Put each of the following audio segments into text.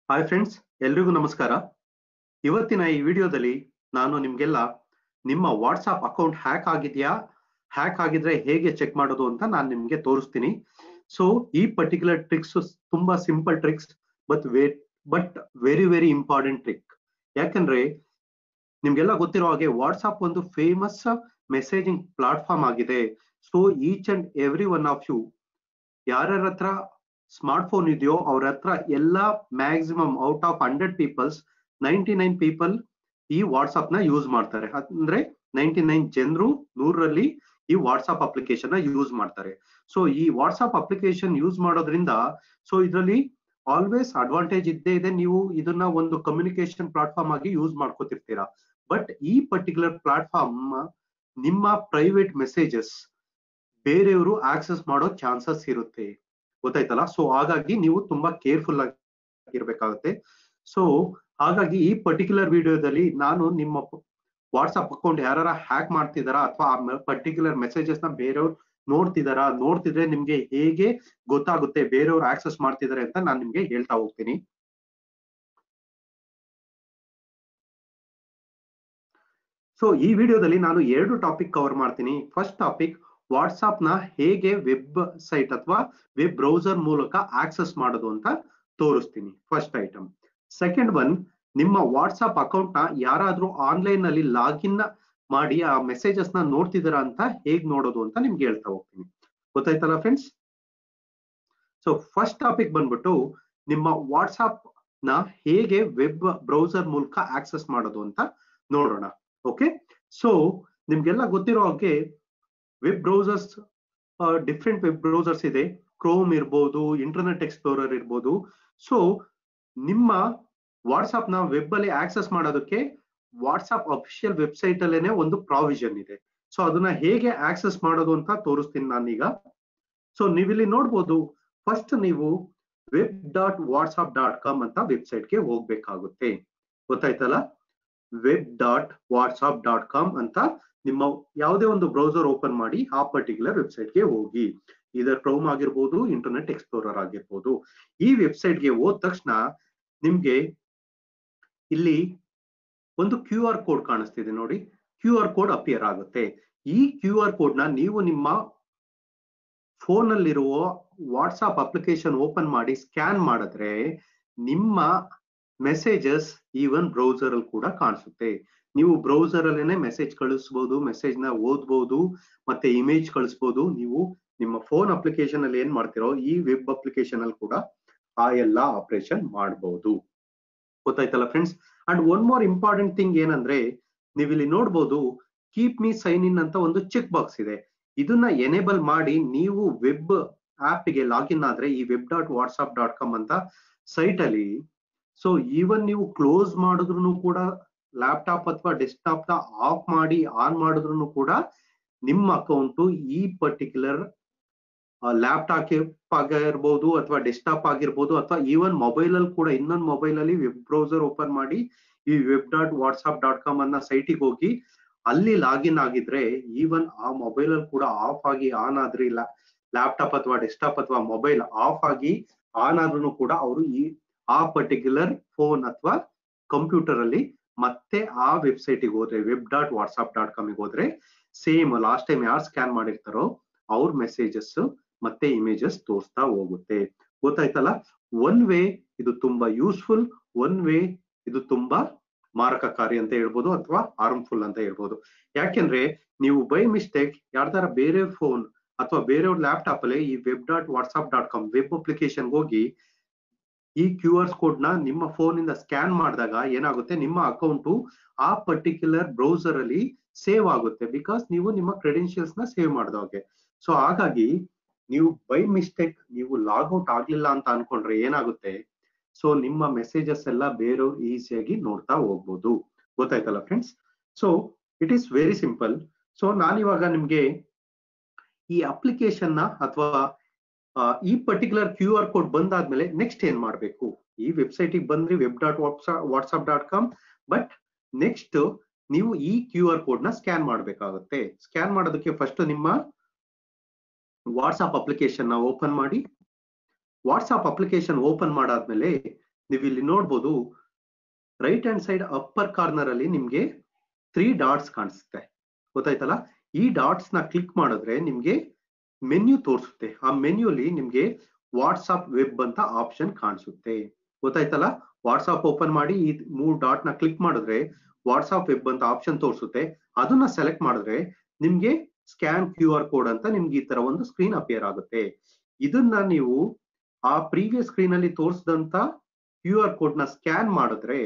hi friends ಎಲ್ರಿಗೂ ನಮಸ್ಕಾರ ಇವತ್ತಿನ ಈ ವಿಡಿಯೋದಲ್ಲಿ ನಾನು ನಿಮ್ಗೆಲ್ಲ ನಿಮ್ಮ ವಾಟ್ಸಾಪ್ ಅಕೌಂಟ್ ಹ್ಯಾಕ್ ಆಗಿದೆಯಾ ಹ್ಯಾಕ್ ಆಗಿದ್ರೆ ಹೇಗೆ ಚೆಕ್ ಮಾಡೋದು ಅಂತ ನಾನು ನಿಮ್ಗೆ ತೋರಿಸ್ತೀನಿ ಸೊ ಈ ಪರ್ಟಿಕ್ಯುಲರ್ ಟ್ರಿಕ್ಸ್ ತುಂಬಾ simple tricks but way but very very important trick ಯಾಕಂದ್ರೆ ನಿಮ್ಗೆಲ್ಲ ಗೊತ್ತಿರೋ ಹಾಗೆ ವಾಟ್ಸಾಪ್ ಒಂದು ಫೇಮಸ್ ಮೆಸೇಜಿಂಗ್ ಪ್ಲಾಟ್ಫಾರ್ಮ್ ಆಗಿದೆ so each and every one of you ಯಾರ್ಯಾರ ಹತ್ರ ಸ್ಮಾರ್ಟ್ ಫೋನ್ ಇದೆಯೋ ಅವ್ರ ಹತ್ರ ಎಲ್ಲ maximum out of hundred peoples ninety nine people ಈ ವಾಟ್ಸ್ಆಪ್ ನ ಯೂಸ್ ಮಾಡ್ತಾರೆ ಅಂದ್ರೆ ನೈಂಟಿ ನೈನ್ ಜನರು ನೂರರಲ್ಲಿ ಈ ವಾಟ್ಸ್ಆಪ್ ಅಪ್ಲಿಕೇಶನ್ ನ ಯೂಸ್ ಮಾಡ್ತಾರೆ ಸೊ ಈ ವಾಟ್ಸ್ಆಪ್ ಅಪ್ಲಿಕೇಶನ್ ಯೂಸ್ ಮಾಡೋದ್ರಿಂದ ಸೊ ಇದರಲ್ಲಿ ಆಲ್ವೇಸ್ ಅಡ್ವಾಂಟೇಜ್ ಇದ್ದೇ ಇದೆ ನೀವು ಇದನ್ನ ಒಂದು ಕಮ್ಯುನಿಕೇಶನ್ ಪ್ಲಾಟ್ಫಾರ್ಮ್ ಆಗಿ ಯೂಸ್ ಮಾಡ್ಕೋತಿರ್ತೀರಾ ಬಟ್ ಈ ಪರ್ಟಿಕ್ಯುಲರ್ ಪ್ಲಾಟ್ಫಾರ್ಮ್ ನಿಮ್ಮ ಪ್ರೈವೇಟ್ ಮೆಸೇಜಸ್ ಬೇರೆಯವರು ಆಕ್ಸೆಸ್ ಮಾಡೋ ಚಾನ್ಸಸ್ ಇರುತ್ತೆ ಗೊತ್ತಾಯ್ತಲ್ಲ ಸೊ ಹಾಗಾಗಿ ನೀವು ತುಂಬಾ ಕೇರ್ಫುಲ್ ಆಗಿರ್ಬೇಕಾಗುತ್ತೆ ಸೊ ಹಾಗಾಗಿ ಈ ಪರ್ಟಿಕ್ಯುಲರ್ ವಿಡಿಯೋದಲ್ಲಿ ನಾನು ನಿಮ್ಮ ವಾಟ್ಸ್ಆಪ್ ಅಕೌಂಟ್ ಯಾರು ಹ್ಯಾಕ್ ಮಾಡ್ತಿದಾರಾ ಅಥವಾ ಆ ಪರ್ಟಿಕ್ಯುಲರ್ ಮೆಸೇಜಸ್ ನ ಬೇರೆಯವ್ರು ನೋಡ್ತಿದಾರಾ ನೋಡ್ತಿದ್ರೆ ನಿಮ್ಗೆ ಹೇಗೆ ಗೊತ್ತಾಗುತ್ತೆ ಬೇರೆಯವ್ರು ಆಕ್ಸೆಸ್ ಮಾಡ್ತಿದ್ದಾರೆ ಅಂತ ನಾನು ನಿಮ್ಗೆ ಹೇಳ್ತಾ ಹೋಗ್ತೀನಿ ಸೊ ಈ ವಿಡಿಯೋದಲ್ಲಿ ನಾನು ಎರಡು ಟಾಪಿಕ್ ಕವರ್ ಮಾಡ್ತೀನಿ ಫಸ್ಟ್ ಟಾಪಿಕ್ ವಾಟ್ಸ್ಆಪ್ ನ ಹೇಗೆ ವೆಬ್ ಸೈಟ್ ಅಥವಾ ವೆಬ್ ಬ್ರೌಸರ್ ಮೂಲಕ ಆಕ್ಸೆಸ್ ಮಾಡೋದು ಅಂತ ತೋರಿಸ್ತೀನಿ ಫಸ್ಟ್ ಐಟಮ್ ಸೆಕೆಂಡ್ ಒನ್ ನಿಮ್ಮ ವಾಟ್ಸ್ಆಪ್ ಅಕೌಂಟ್ ನ ಯಾರಾದ್ರೂ ಆನ್ಲೈನ್ ನಲ್ಲಿ ಲಾಗಿನ್ ಮಾಡಿ ಆ ಮೆಸೇಜಸ್ ನ ನೋಡ್ತಿದಾರ ಅಂತ ಹೇಗ್ ನೋಡೋದು ಅಂತ ನಿಮ್ಗೆ ಹೇಳ್ತಾ ಹೋಗ್ತೀನಿ ಗೊತ್ತಾಯ್ತಲ್ಲ ಫ್ರೆಂಡ್ಸ್ ಸೊ ಫಸ್ಟ್ ಟಾಪಿಕ್ ಬಂದ್ಬಿಟ್ಟು ನಿಮ್ಮ ವಾಟ್ಸ್ಆಪ್ ನ ಹೇಗೆ ವೆಬ್ ಬ್ರೌಸರ್ ಮೂಲಕ ಆಕ್ಸೆಸ್ ಮಾಡೋದು ಅಂತ ನೋಡೋಣ ಓಕೆ ಸೊ ನಿಮ್ಗೆಲ್ಲ ಗೊತ್ತಿರೋ ಹಾಗೆ web browsers different web browsers ಇದೆ ಕ್ರೋಮ್ ಇರ್ಬೋದು ಇಂಟರ್ನೆಟ್ ಎಕ್ಸ್ಪ್ಲೋರರ್ ಇರ್ಬೋದು ಸೊ ನಿಮ್ಮ ವಾಟ್ಸ್ಆಪ್ ನ ವೆಬ್ ಅಲ್ಲಿ ಆಕ್ಸೆಸ್ ಮಾಡೋದಕ್ಕೆ ವಾಟ್ಸ್ಆಪ್ ಅಫಿಷಿಯಲ್ ವೆಬ್ಸೈಟ್ ಅಲ್ಲೇನೆ ಒಂದು ಪ್ರಾವಿಷನ್ ಇದೆ ಸೊ ಅದನ್ನ ಹೇಗೆ ಆಕ್ಸೆಸ್ ಮಾಡೋದು ಅಂತ ತೋರಿಸ್ತೀನಿ ನಾನೀಗ ಸೊ ನೀವಿಲ್ಲಿ ನೋಡ್ಬೋದು ಫಸ್ಟ್ ನೀವು web dot WhatsApp dot com ಅಂತ ವೆಬ್ಸೈಟ್ಗೆ ಹೋಗ್ಬೇಕಾಗುತ್ತೆ ಗೊತ್ತಾಯ್ತಲ್ಲ web dot WhatsApp dot com ಅಂತ ನಿಮ್ಮ ಯಾವುದೇ ಒಂದು ಬ್ರೌಸರ್ ಓಪನ್ ಮಾಡಿ ಆ ಪರ್ಟಿಕ್ಯುಲರ್ ವೆಬ್ಸೈಟ್ಗೆ ಹೋಗಿ ಇದರ್ ಕ್ರೋಮ್ ಆಗಿರ್ಬೋದು ಇಂಟರ್ನೆಟ್ ಎಕ್ಸ್ಪ್ಲೋರರ್ ಆಗಿರ್ಬೋದು ಈ ವೆಬ್ಸೈಟ್ಗೆ ಹೋದ ತಕ್ಷಣ ನಿಮ್ಗೆ ಇಲ್ಲಿ ಒಂದು ಕ್ಯೂ ಆರ್ ಕೋಡ್ ಕಾಣಿಸ್ತಿದೆ ನೋಡಿ ಕ್ಯೂ ಆರ್ ಕೋಡ್ ಅಪಿಯರ್ ಆಗುತ್ತೆ ಈ ಕ್ಯೂ ಆರ್ ಕೋಡ್ ನ ನೀವು ನಿಮ್ಮ ಫೋನ್ ಅಲ್ಲಿರುವ ವಾಟ್ಸ್ಆಪ್ ಅಪ್ಲಿಕೇಶನ್ ಓಪನ್ ಮಾಡಿ ಸ್ಕ್ಯಾನ್ ಮಾಡಿದ್ರೆ ನಿಮ್ಮ ಮೆಸೇಜಸ್ ಈವನ್ ಬ್ರೌಸರ್ ಅಲ್ಲಿ ಕೂಡ ಕಾಣಿಸುತ್ತೆ ನೀವು ಬ್ರೌಸರ್ ಅಲ್ಲೇನೆ ಮೆಸೇಜ್ ಕಳಿಸ್ಬೋದು ಮೆಸೇಜ್ ನ ಓದ್ಬೋದು ಮತ್ತೆ ಇಮೇಜ್ ಕಳಿಸ್ಬೋದು ನೀವು ನಿಮ್ಮ ಫೋನ್ ಅಪ್ಲಿಕೇಶನ್ ಅಲ್ಲಿ ಏನ್ ಮಾಡ್ತಿರೋ ಈ ವೆಬ್ ಅಪ್ಲಿಕೇಶನ್ ಅಲ್ಲಿ ಕೂಡ ಆ ಎಲ್ಲಾ ಆಪರೇಷನ್ ಮಾಡಬಹುದು ಗೊತ್ತಾಯ್ತಲ್ಲ friends and one more important thing ಏನಂದ್ರೆ ನೀವು ಇಲ್ಲಿ ನೋಡ್ಬೋದು ಕೀಪ್ ಮೀ ಸೈನ್ ಇನ್ ಅಂತ ಒಂದು ಚೆಕ್ ಬಾಕ್ಸ್ ಇದೆ ಇದನ್ನ ಎನೇಬಲ್ ಮಾಡಿ ನೀವು ವೆಬ್ ಆಪ್ ಗೆ ಲಾಗಿನ್ ಆದ್ರೆ ಈ web dot WhatsApp dot com ಅಂತ ಸೈಟ್ ಅಲ್ಲಿ ಸೊ ಈವನ್ ನೀವು ಕ್ಲೋಸ್ ಮಾಡಿದ್ರು ಕೂಡ ಲ್ಯಾಪ್ಟಾಪ್ ಅಥವಾ ಡೆಸ್ಕ್ಟಾಪ್ ನ ಆಫ್ ಮಾಡಿ ಆನ್ ಮಾಡಿದ್ರು ಕೂಡ ನಿಮ್ಮ ಅಕೌಂಟು ಈ ಪರ್ಟಿಕ್ಯುಲರ್ ಲ್ಯಾಪ್ಟಾಪ್ ಆಗಿರ್ಬೋದು ಅಥವಾ ಡೆಸ್ಕ್ಟಾಪ್ ಆಗಿರ್ಬೋದು ಅಥವಾ ಈವನ್ ಮೊಬೈಲ್ ಅಲ್ಲಿ ಕೂಡ ಇನ್ನೊಂದು ಮೊಬೈಲ್ ಅಲ್ಲಿ ವೆಬ್ ಬ್ರೌಸರ್ ಓಪನ್ ಮಾಡಿ ಈ web dot WhatsApp dot com ಅನ್ನ ಸೈಟಿಗೆ ಹೋಗಿ ಅಲ್ಲಿ ಲಾಗಿನ್ ಆಗಿದ್ರೆ ಈವನ್ ಆ ಮೊಬೈಲ್ ಅಲ್ಲಿ ಕೂಡ ಆಫ್ ಆಗಿ ಆನ್ ಆದ್ರೆ ಇಲ್ಲ ಲ್ಯಾಪ್ಟಾಪ್ ಅಥವಾ ಡೆಸ್ಕ್ಟಾಪ್ ಅಥವಾ ಮೊಬೈಲ್ ಆಫ್ ಆಗಿ ಆನ್ ಆದ್ರೂ ಕೂಡ ಅವರು ಈ ಆ ಪರ್ಟಿಕ್ಯುಲರ್ ಫೋನ್ ಅಥವಾ ಕಂಪ್ಯೂಟರ್ ಅಲ್ಲಿ ಮತ್ತೆ ಆ ವೆಬ್ಸೈಟಿಗೆ ಹೋದ್ರೆ ವೆಬ್ ಡಾಟ್ ವಾಟ್ಸ್ಆಪ್ ಡಾಟ್ ಕಾಮಿಗೆ ಹೋದ್ರೆ ಸೇಮ್ ಲಾಸ್ಟ್ ಟೈಮ್ ಯಾರು ಸ್ಕ್ಯಾನ್ ಮಾಡಿರ್ತಾರೋ ಅವ್ರ ಮೆಸೇಜಸ್ ಮತ್ತೆ ಇಮೇಜಸ್ ತೋರಿಸ್ತಾ ಹೋಗುತ್ತೆ ಗೊತ್ತಾಯ್ತಲ್ಲ ಒನ್ ವೇ ಇದು ತುಂಬಾ ಯೂಸ್ಫುಲ್ ಒನ್ ವೇ ಇದು ತುಂಬಾ ಮಾರಕಕಾರಿ ಅಂತ ಹೇಳ್ಬೋದು ಅಥವಾ ಹಾರ್ಮ್ಫುಲ್ ಅಂತ ಹೇಳ್ಬೋದು ಯಾಕೆಂದ್ರೆ ನೀವು ಬೈ ಮಿಸ್ಟೇಕ್ ಯಾರ್ದಾರ ಬೇರೆ ಫೋನ್ ಅಥವಾ ಬೇರೆಯವ್ರ ಲ್ಯಾಪ್ಟಾಪ್ ಅಲ್ಲಿ ಈ web dot WhatsApp dot com web application ಹೋಗಿ ಈ ಕ್ಯೂ ಆರ್ ಕೋಡ್ ನ ನಿಮ್ಮ ಫೋನ್ ಇಂದ ಸ್ಕ್ಯಾನ್ ಮಾಡಿದಾಗ ಏನಾಗುತ್ತೆ ನಿಮ್ಮ ಅಕೌಂಟು ಆ ಪರ್ಟಿಕ್ಯುಲರ್ ಬ್ರೌಸರ್ ಅಲ್ಲಿ ಸೇವ್ ಆಗುತ್ತೆ ಬಿಕಾಸ್ ನೀವು ನಿಮ್ಮ ಕ್ರೆಡೆನ್ಶಿಯಲ್ಸ್ ನ ಸೇವ್ ಮಾಡಿದವಾಗೆ ಸೊ ಹಾಗಾಗಿ ನೀವು ಬೈ ಮಿಸ್ಟೇಕ್ ನೀವು ಲಾಗ್ಔಟ್ ಆಗ್ಲಿಲ್ಲ ಅಂತ ಅನ್ಕೊಂಡ್ರೆ ಏನಾಗುತ್ತೆ ಸೊ ನಿಮ್ಮ ಮೆಸೇಜಸ್ ಎಲ್ಲ ಬೇರೆಯವ್ರು ಈಸಿಯಾಗಿ ನೋಡ್ತಾ ಹೋಗ್ಬೋದು ಗೊತ್ತಾಯ್ತಲ್ಲ friends so it is very simple so ನಾನಿವಾಗ ನಿಮ್ಗೆ ಈ ಅಪ್ಲಿಕೇಶನ್ ನ ಅಥವಾ ಈ ಪರ್ಟಿಕ್ಯುಲರ್ ಕ್ಯೂ ಆರ್ ಕೋಡ್ ಬಂದಾದ್ಮೇಲೆ ನೆಕ್ಸ್ಟ್ ಏನ್ ಮಾಡ್ಬೇಕು ಈ ವೆಬ್ಸೈಟಿಗೆ ಬಂದ್ರಿ web dot WhatsApp dot com but next ನೀವು ಈ ಕ್ಯೂ ಆರ್ ಕೋಡ್ ನ ಸ್ಕ್ಯಾನ್ ಮಾಡ್ಬೇಕಾಗುತ್ತೆ ಸ್ಕ್ಯಾನ್ ಮಾಡೋದಕ್ಕೆ ಫಸ್ಟ್ ನಿಮ್ಮ ವಾಟ್ಸ್ಆಪ್ ಅಪ್ಲಿಕೇಶನ್ ನ ಓಪನ್ ಮಾಡಿ ವಾಟ್ಸ್ಆಪ್ ಅಪ್ಲಿಕೇಶನ್ ಓಪನ್ ಮಾಡಾದ್ಮೇಲೆ ನೀವು ಇಲ್ಲಿ ನೋಡ್ಬೋದು right hand side upper corner ಅಲ್ಲಿ ನಿಮ್ಗೆ ತ್ರೀ ಡಾಟ್ಸ್ ಕಾಣಿಸುತ್ತೆ ಗೊತ್ತಾಯ್ತಲ್ಲ ಈ ಡಾಟ್ಸ್ ನ ಕ್ಲಿಕ್ ಮಾಡಿದ್ರೆ ನಿಮ್ಗೆ ಮೆನ್ಯೂ ತೋರಿಸುತ್ತೆ ಆ ಮೆನ್ಯೂಲಿ ನಿಮ್ಗೆ ವಾಟ್ಸ್ಆಪ್ ವೆಬ್ ಅಂತ ಆಪ್ಷನ್ ಕಾಣಿಸುತ್ತೆ ಗೊತ್ತಾಯ್ತಲ್ಲ ವಾಟ್ಸ್ಆಪ್ ಓಪನ್ ಮಾಡಿ ಈ ಮೂರ್ ಡಾಟ್ ನ ಕ್ಲಿಕ್ ಮಾಡಿದ್ರೆ ವಾಟ್ಸ್ಆಪ್ ವೆಬ್ ಅಂತ ಆಪ್ಷನ್ ತೋರಿಸುತ್ತೆ ಅದನ್ನ ಸೆಲೆಕ್ಟ್ ಮಾಡಿದ್ರೆ ನಿಮ್ಗೆ ಸ್ಕ್ಯಾನ್ ಕ್ಯೂ ಆರ್ ಕೋಡ್ ಅಂತ ನಿಮ್ಗೆ ಈ ತರ ಒಂದು ಸ್ಕ್ರೀನ್ ಅಪಿಯರ್ ಆಗುತ್ತೆ ಇದನ್ನ ನೀವು ಆ ಪ್ರೀವಿಯಸ್ ಸ್ಕ್ರೀನ್ ಅಲ್ಲಿ ತೋರಿಸಿದಂತ ಕ್ಯೂ ಆರ್ ಕೋಡ್ ನ ಸ್ಕ್ಯಾನ್ ಮಾಡಿದ್ರೆ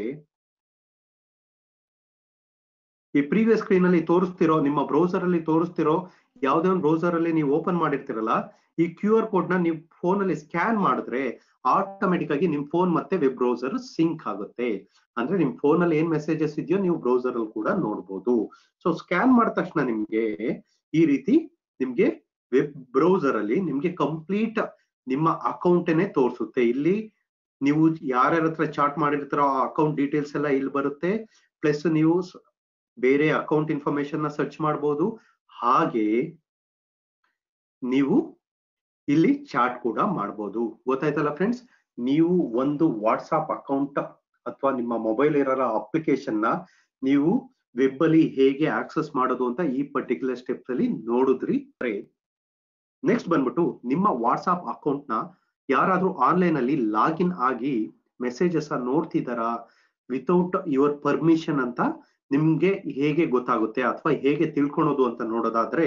ಈ ಪ್ರೀವಿಯಸ್ ಸ್ಕ್ರೀನ್ ಅಲ್ಲಿ ತೋರಿಸ್ತಿರೋ ನಿಮ್ಮ ಬ್ರೌಸರ್ ಅಲ್ಲಿ ತೋರಿಸ್ತಿರೋ ಯಾವುದೇ ಒಂದು ಬ್ರೌಸರ್ ಅಲ್ಲಿ ನೀವು ಓಪನ್ ಮಾಡಿರ್ತಿರಲ್ಲ ಈ ಕ್ಯೂ ಆರ್ ಕೋಡ್ ನ ನೀವು ಫೋನ್ ಅಲ್ಲಿ ಸ್ಕ್ಯಾನ್ ಮಾಡಿದ್ರೆ ಆಟೋಮೆಟಿಕ್ ಆಗಿ ನಿಮ್ ಫೋನ್ ಮತ್ತೆ ವೆಬ್ ಬ್ರೌಸರ್ ಸಿಂಕ್ ಆಗುತ್ತೆ ಅಂದ್ರೆ ನಿಮ್ ಫೋನ್ ಅಲ್ಲಿ ಏನ್ ಮೆಸೇಜಸ್ ಇದೆಯೋ ನೀವು ಬ್ರೌಸರ್ ಅಲ್ಲಿ ಕೂಡ ನೋಡ್ಬೋದು ಸೊ ಸ್ಕ್ಯಾನ್ ಮಾಡಿದ ತಕ್ಷಣ ನಿಮ್ಗೆ ಈ ರೀತಿ ನಿಮ್ಗೆ ವೆಬ್ ಬ್ರೌಸರ್ ಅಲ್ಲಿ ನಿಮ್ಗೆ ಕಂಪ್ಲೀಟ್ ನಿಮ್ಮ ಅಕೌಂಟೇನೆ ತೋರಿಸುತ್ತೆ ಇಲ್ಲಿ ನೀವು ಯಾರ್ಯಾರ ಹತ್ರ ಚಾಟ್ ಮಾಡಿರ್ತಾರೋ ಆ ಅಕೌಂಟ್ ಡೀಟೇಲ್ಸ್ ಎಲ್ಲ ಇಲ್ಲಿ ಬರುತ್ತೆ ಪ್ಲಸ್ ನೀವು ಬೇರೆ ಅಕೌಂಟ್ ಇನ್ಫಾರ್ಮೇಶನ್ ನ ಸರ್ಚ್ ಮಾಡಬಹುದು ಹಾಗೆ ನೀವು ಇಲ್ಲಿ ಚಾಟ್ ಕೂಡ ಮಾಡಬಹುದು ಗೊತ್ತಾಯ್ತಲ್ಲ ಫ್ರೆಂಡ್ಸ್ ನೀವು ಒಂದು ವಾಟ್ಸಾಪ್ ಅಕೌಂಟ್ ಅಥವಾ ನಿಮ್ಮ ಮೊಬೈಲ್ ಇರೋ ಅಪ್ಲಿಕೇಶನ್ ನ ನೀವು ವೆಬ್ ಅಲ್ಲಿ ಹೇಗೆ ಆಕ್ಸೆಸ್ ಮಾಡೋದು ಅಂತ ಈ ಪರ್ಟಿಕ್ಯುಲರ್ ಸ್ಟೆಪ್ಸ್ ಅಲ್ಲಿ ನೋಡಿದ್ರಿ ನೆಕ್ಸ್ಟ್ ಬಂದ್ಬಿಟ್ಟು ನಿಮ್ಮ ವಾಟ್ಸಾಪ್ ಅಕೌಂಟ್ ನ ಯಾರಾದ್ರೂ ಆನ್ಲೈನ್ ಅಲ್ಲಿ ಲಾಗಿನ್ ಆಗಿ ಮೆಸೇಜಸ್ ನೋಡ್ತಿದಾರಾ ವಿತೌಟ್ ಯುವರ್ ಪರ್ಮಿಷನ್ ಅಂತ ನಿಮ್ಗೆ ಹೇಗೆ ಗೊತ್ತಾಗುತ್ತೆ ಅಥವಾ ಹೇಗೆ ತಿಳ್ಕೊಳೋದು ಅಂತ ನೋಡೋದಾದ್ರೆ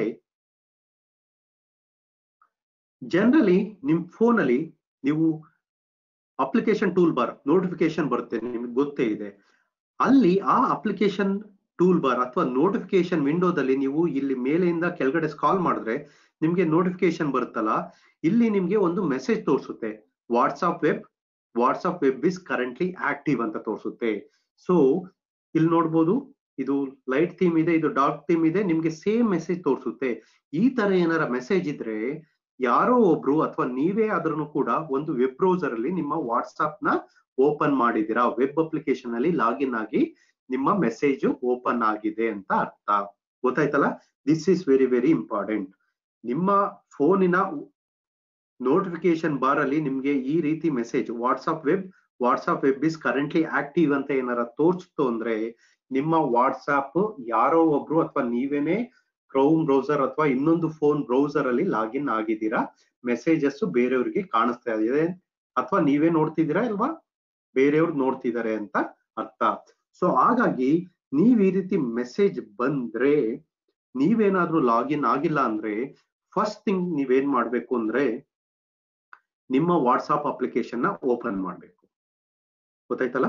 ಜನರಲಿ ನಿಮ್ ಫೋನ್ ಅಲ್ಲಿ ನೀವು ಅಪ್ಲಿಕೇಶನ್ ಟೂಲ್ ಬಾರ್ ನೋಟಿಫಿಕೇಶನ್ ಬರುತ್ತೆ ನಿಮ್ಗೆ ಗೊತ್ತೇ ಇದೆ ಅಲ್ಲಿ ಆ ಅಪ್ಲಿಕೇಶನ್ ಟೂಲ್ ಬಾರ್ ಅಥವಾ ನೋಟಿಫಿಕೇಶನ್ ವಿಂಡೋದಲ್ಲಿ ನೀವು ಇಲ್ಲಿ ಮೇಲೆಯಿಂದ ಕೆಳಗಡೆ ಸ್ಕಾಲ್ ಮಾಡಿದ್ರೆ ನಿಮ್ಗೆ ನೋಟಿಫಿಕೇಶನ್ ಬರುತ್ತಲ್ಲ ಇಲ್ಲಿ ನಿಮ್ಗೆ ಒಂದು ಮೆಸೇಜ್ ತೋರಿಸುತ್ತೆ WhatsApp web WhatsApp web is currently active ಅಂತ ತೋರಿಸುತ್ತೆ ಸೊ ಇಲ್ಲಿ ನೋಡ್ಬೋದು ಇದು ಲೈಟ್ ಥೀಮ್ ಇದೆ ಇದು ಡಾರ್ಕ್ ಥೀಮ್ ಇದೆ ನಿಮ್ಗೆ ಸೇಮ್ ಮೆಸೇಜ್ ತೋರಿಸುತ್ತೆ ಈ ತರ ಏನಾರ ಮೆಸೇಜ್ ಇದ್ರೆ ಯಾರೋ ಒಬ್ರು ಅಥವಾ ನೀವೇ ಆದ್ರೂ ಕೂಡ ಒಂದು ವೆಬ್ ಬ್ರೌಸರ್ ಅಲ್ಲಿ ನಿಮ್ಮ ವಾಟ್ಸ್ಆಪ್ ನ ಓಪನ್ ಮಾಡಿದೀರಾ ವೆಬ್ ಅಪ್ಲಿಕೇಶನ್ ಅಲ್ಲಿ ಲಾಗಿನ್ ಆಗಿ ನಿಮ್ಮ ಮೆಸೇಜ್ ಓಪನ್ ಆಗಿದೆ ಅಂತ ಅರ್ಥ ಗೊತ್ತಾಯ್ತಲ್ಲ this is very very important ನಿಮ್ಮ ಫೋನಿನ ನೋಟಿಫಿಕೇಶನ್ ಬಾರ್ ಅಲ್ಲಿ ನಿಮ್ಗೆ ಈ ರೀತಿ message WhatsApp web WhatsApp web is currently active ಅಂತ ಏನಾರ ತೋರಿಸ್ತು ಅಂದ್ರೆ ನಿಮ್ಮ ವಾಟ್ಸ್ಆಪ್ ಯಾರೋ ಒಬ್ರು ಅಥವಾ ನೀವೇನೆ ಕ್ರೌಮ್ ಬ್ರೌಸರ್ ಅಥವಾ ಇನ್ನೊಂದು ಫೋನ್ ಬ್ರೌಸರ್ ಅಲ್ಲಿ ಲಾಗಿನ್ ಆಗಿದ್ದೀರಾ ಮೆಸೇಜಸ್ ಬೇರೆಯವ್ರಿಗೆ ಕಾಣಿಸ್ತಾ ಇದೆ ಅಥವಾ ನೀವೇ ನೋಡ್ತಿದ್ದೀರಾ ಅಲ್ವಾ ಬೇರೆಯವ್ರು ನೋಡ್ತಿದ್ದಾರೆ ಅಂತ ಅರ್ಥ ಸೊ ಹಾಗಾಗಿ ನೀವ್ ಈ ರೀತಿ ಮೆಸೇಜ್ ಬಂದ್ರೆ ನೀವೇನಾದ್ರೂ ಲಾಗಿನ್ ಆಗಿಲ್ಲ ಅಂದ್ರೆ ಫಸ್ಟ್ ಥಿಂಗ್ ನೀವೇನ್ ಮಾಡ್ಬೇಕು ಅಂದ್ರೆ ನಿಮ್ಮ ವಾಟ್ಸ್ಆಪ್ ಅಪ್ಲಿಕೇಶನ್ ನ ಓಪನ್ ಮಾಡ್ಬೇಕು ಗೊತ್ತಾಯ್ತಲ್ಲ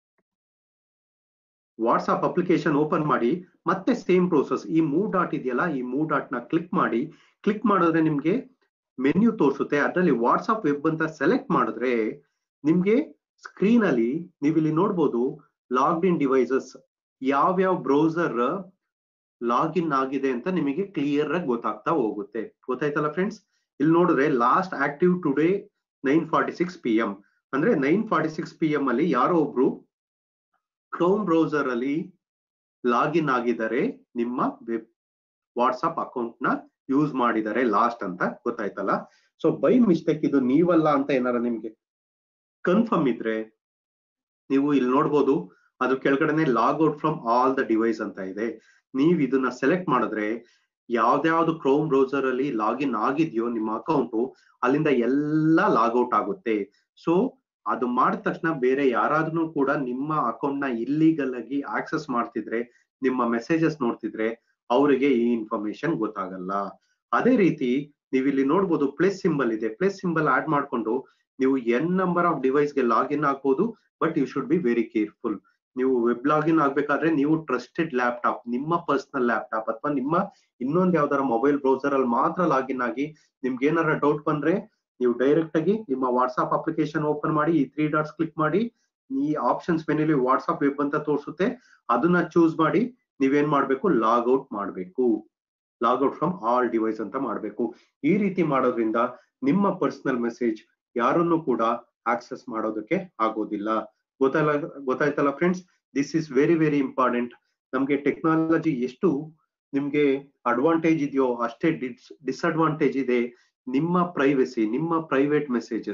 ವಾಟ್ಸ್ಆಪ್ ಅಪ್ಲಿಕೇಶನ್ ಓಪನ್ ಮಾಡಿ ಮತ್ತೆ ಸೇಮ್ ಪ್ರೋಸೆಸ್ ಈ ಮೂವ್ ಡಾಟ್ ಇದೆಯಲ್ಲ ಈ ಮೂವ್ ಡಾಟ್ ನ ಕ್ಲಿಕ್ ಮಾಡಿ ಕ್ಲಿಕ್ ಮಾಡಿದ್ರೆ ನಿಮ್ಗೆ ಮೆನ್ಯೂ ತೋರಿಸುತ್ತೆ ಅದರಲ್ಲಿ ವಾಟ್ಸ್ಆಪ್ ವೆಬ್ ಅಂತ ಸೆಲೆಕ್ಟ್ ಮಾಡಿದ್ರೆ ನಿಮ್ಗೆ ಸ್ಕ್ರೀನ್ ಅಲ್ಲಿ ನೀವು ಇಲ್ಲಿ ನೋಡ್ಬೋದು ಲಾಗ್ಡ್ ಇನ್ ಡಿವೈಸಸ್ ಯಾವ್ಯಾವ ಬ್ರೌಸರ್ ಲಾಗಿನ್ ಆಗಿದೆ ಅಂತ ನಿಮಗೆ ಕ್ಲಿಯರ್ ಆಗಿ ಗೊತ್ತಾಗ್ತಾ ಹೋಗುತ್ತೆ ಗೊತ್ತಾಯ್ತಲ್ಲ ಫ್ರೆಂಡ್ಸ್ ಇಲ್ಲಿ ನೋಡಿದ್ರೆ last active today nine forty six P M ಅಂದ್ರೆ nine forty six P M ಅಲ್ಲಿ ಯಾರೋ ಒಬ್ರು ಕ್ರೋಮ್ ಬ್ರೌಸರ್ ಅಲ್ಲಿ ಲಾಗಿನ್ ಆಗಿದ್ದಾರೆ ನಿಮ್ಮ ವೆಬ್ ವಾಟ್ಸ್ಆಪ್ ಅಕೌಂಟ್ ನ ಯೂಸ್ ಮಾಡಿದ್ದಾರೆ ಲಾಸ್ಟ್ ಅಂತ ಗೊತ್ತಾಯ್ತಲ್ಲ ಸೊ ಬೈ ಮಿಸ್ಟೇಕ್ ಇದು ನೀವಲ್ಲ ಅಂತ ಏನಾರ ನಿಮ್ಗೆ ಕನ್ಫರ್ಮ್ ಇದ್ರೆ ನೀವು ಇಲ್ಲಿ ನೋಡ್ಬೋದು ಅದು ಕೆಳಗಡೆನೆ log out from all the device ಅಂತ ಇದೆ ನೀವ್ ಇದನ್ನ ಸೆಲೆಕ್ಟ್ ಮಾಡಿದ್ರೆ ಯಾವ್ದ್ಯಾವ್ದು ಕ್ರೋಮ್ ಬ್ರೌಸರ್ ಅಲ್ಲಿ ಲಾಗಿನ್ ಆಗಿದ್ಯೋ ನಿಮ್ಮ ಅಕೌಂಟು ಅಲ್ಲಿಂದ ಎಲ್ಲ ಲಾಗೌಟ್ ಆಗುತ್ತೆ ಸೊ ಅದು ಮಾಡಿದ ತಕ್ಷಣ ಬೇರೆ ಯಾರಾದ್ರೂ ಕೂಡ ನಿಮ್ಮ ಅಕೌಂಟ್ ನ ಇಲ್ಲಿಗಲ್ ಆಗಿ ಆಕ್ಸೆಸ್ ಮಾಡ್ತಿದ್ರೆ ನಿಮ್ಮ ಮೆಸೇಜಸ್ ನೋಡ್ತಿದ್ರೆ ಅವರಿಗೆ ಈ ಇನ್ಫಾರ್ಮೇಶನ್ ಗೊತ್ತಾಗಲ್ಲ ಅದೇ ರೀತಿ ನೀವು ಇಲ್ಲಿ ನೋಡ್ಬೋದು ಪ್ಲಸ್ ಸಿಂಬಲ್ ಇದೆ ಪ್ಲಸ್ ಸಿಂಬಲ್ ಆಡ್ ಮಾಡ್ಕೊಂಡು ನೀವು ಎನ್ ನಂಬರ್ ಆಫ್ ಡಿವೈಸ್ಗೆ ಲಾಗಿನ್ ಆಗ್ಬೋದು but you should be very careful ನೀವು ವೆಬ್ ಲಾಗಿನ್ ಆಗ್ಬೇಕಾದ್ರೆ ನೀವು ಟ್ರಸ್ಟೆಡ್ ಲ್ಯಾಪ್ಟಾಪ್ ನಿಮ್ಮ ಪರ್ಸನಲ್ ಲ್ಯಾಪ್ಟಾಪ್ ಅಥವಾ ನಿಮ್ಮ ಇನ್ನೊಂದು ಯಾವ್ದಾರ ಮೊಬೈಲ್ ಬ್ರೌಸರ್ ಅಲ್ಲಿ ಮಾತ್ರ ಲಾಗಿನ್ ಆಗಿ ನಿಮ್ಗೆ ಏನಾರ ಡೌಟ್ ಬಂದ್ರೆ ನೀವು ಡೈರೆಕ್ಟ್ ಆಗಿ ನಿಮ್ಮ ವಾಟ್ಸ್ಆಪ್ ಅಪ್ಲಿಕೇಶನ್ ಓಪನ್ ಮಾಡಿ ಈ ತ್ರೀ ಡಾಟ್ಸ್ ಕ್ಲಿಕ್ ಮಾಡಿ ಈ ಆಪ್ಷನ್ಸ್ ಮೆನುಲಿ ವಾಟ್ಸ್ಆಪ್ ವೆಬ್ ಅಂತ ತೋರಿಸುತ್ತೆ ಅದನ್ನ ಚೂಸ್ ಮಾಡಿ ನೀವೇನ್ ಮಾಡ್ಬೇಕು ಲಾಗ್ ಔಟ್ ಮಾಡ್ಬೇಕು log out from all device ಅಂತ ಮಾಡ್ಬೇಕು ಈ ರೀತಿ ಮಾಡೋದ್ರಿಂದ ನಿಮ್ಮ ಪರ್ಸನಲ್ ಮೆಸೇಜ್ ಯಾರನ್ನು ಕೂಡ ಆಕ್ಸೆಸ್ ಮಾಡೋದಕ್ಕೆ ಆಗೋದಿಲ್ಲ ಗೊತ್ತಲ್ಲ ಗೊತ್ತಾಯ್ತಲ್ಲ friends this is very very important ನಮ್ಗೆ ಟೆಕ್ನಾಲಜಿ ಎಷ್ಟು ನಿಮ್ಗೆ ಅಡ್ವಾಂಟೇಜ್ ಇದೆಯೋ ಅಷ್ಟೇ ಡಿಸ್ ಡಿಸ್ಅಡ್ವಾಂಟೇಜ್ ಇದೆ ನಿಮ್ಮ ಪ್ರೈವಸಿ ನಿಮ್ಮ ಪ್ರೈವೇಟ್ ಮೆಸೇಜಸ್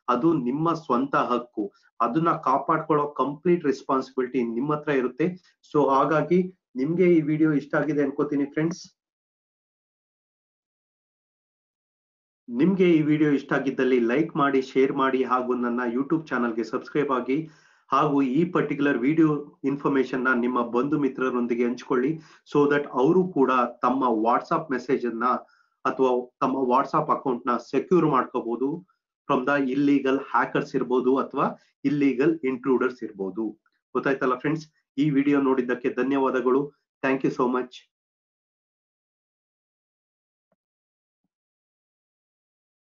ಅದು ನಿಮ್ಮ ಸ್ವಂತ ಹಕ್ಕು ಅದನ್ನ ಕಾಪಾಡ್ಕೊಳ್ಳೋ ಕಂಪ್ಲೀಟ್ ರೆಸ್ಪಾನ್ಸಿಬಿಲಿಟಿ ನಿಮ್ಮ ಹತ್ರ ಇರುತ್ತೆ ಸೊ ಹಾಗಾಗಿ ನಿಮ್ಗೆ ಈ ವಿಡಿಯೋ ಇಷ್ಟ ಆಗಿದೆ ಅನ್ಕೋತೀನಿ ಫ್ರೆಂಡ್ಸ್ ನಿಮ್ಗೆ ಈ ವಿಡಿಯೋ ಇಷ್ಟ ಆಗಿದ್ದಲ್ಲಿ ಲೈಕ್ ಮಾಡಿ ಶೇರ್ ಮಾಡಿ ಹಾಗೂ ನನ್ನ ಯೂಟ್ಯೂಬ್ ಚಾನಲ್ಗೆ ಸಬ್ಸ್ಕ್ರೈಬ್ ಆಗಿ ಹಾಗೂ ಈ ಪರ್ಟಿಕ್ಯುಲರ್ ವಿಡಿಯೋ ಇನ್ಫಾರ್ಮೇಶನ್ ನ ನಿಮ್ಮ ಬಂಧು ಮಿತ್ರರೊಂದಿಗೆ ಹಂಚ್ಕೊಳ್ಳಿ ಸೊ ದಟ್ ಅವರು ಕೂಡ ತಮ್ಮ ವಾಟ್ಸ್ಆಪ್ ಮೆಸೇಜ್ ಅನ್ನ ಅಥವಾ ತಮ್ಮ ವಾಟ್ಸ್ಆಪ್ ಅಕೌಂಟ್ ನ ಸೆಕ್ಯೂರ್ ಮಾಡ್ಕೋಬಹುದು ಫ್ರಮ್ ದ ಇಲ್ಲೀಗಲ್ ಹ್ಯಾಕರ್ಸ್ ಇರ್ಬೋದು ಅಥವಾ ಇಲ್ಲೀಗಲ್ ಇಂಟ್ರೂಡರ್ಸ್ ಇರ್ಬೋದು ಗೊತ್ತಾಯ್ತಲ್ಲ ಫ್ರೆಂಡ್ಸ್ ಈ ವಿಡಿಯೋ ನೋಡಿದ್ದಕ್ಕೆ ಧನ್ಯವಾದಗಳು ಥ್ಯಾಂಕ್ ಯು ಸೋ ಮಚ್